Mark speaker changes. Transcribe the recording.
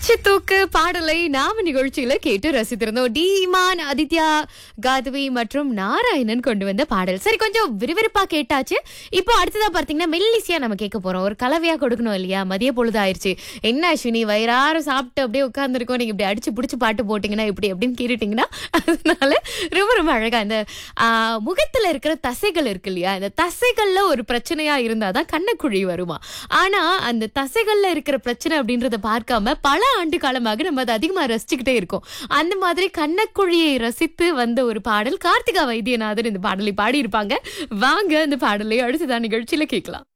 Speaker 1: மூச்சு தூக்கு பாடலை நாம நிகழ்ச்சியில கேட்டு ரசித்திருந்தோம் டீமான் ஆதித்யா காதவி மற்றும் நாராயணன் கொண்டு வந்த பாடல் சரி கொஞ்சம் விறுவிறுப்பா கேட்டாச்சு இப்போ அடுத்ததா பார்த்தீங்கன்னா மெல்லிசியா நம்ம கேட்க போறோம் ஒரு கலவையா கொடுக்கணும் இல்லையா மதிய பொழுது ஆயிருச்சு என்ன அஸ்வினி வயிறார சாப்பிட்டு அப்படியே உட்கார்ந்துருக்கோம் நீங்க இப்படி அடிச்சு பிடிச்சி பாட்டு போட்டீங்கன்னா இப்படி எப்படின்னு கேட்டுட்டீங்கன்னா அதனால ரொம்ப ரொம்ப அழகா இந்த ஆ, முகத்துல இருக்கிற தசைகள் இருக்கு இல்லையா இந்த தசைகள்ல ஒரு பிரச்சனையா இருந்தாதான் கண்ணக்குழி வருமா ஆனா அந்த தசைகள்ல இருக்கிற பிரச்சனை அப்படின்றத பார்க்காம பல ஆண்டு காலமாக நம்ம அதை அதிகமா ரசிச்சுக்கிட்டே இருக்கோம் அந்த மாதிரி கண்ணக்குழியை ரசித்து வந்த ஒரு பாடல் கார்த்திகா வைத்தியநாதன் இந்த பாடலை பாடியிருப்பாங்க வாங்க அந்த பாடலை அடுத்ததான் நிகழ்ச்சியில கேட்கலாம்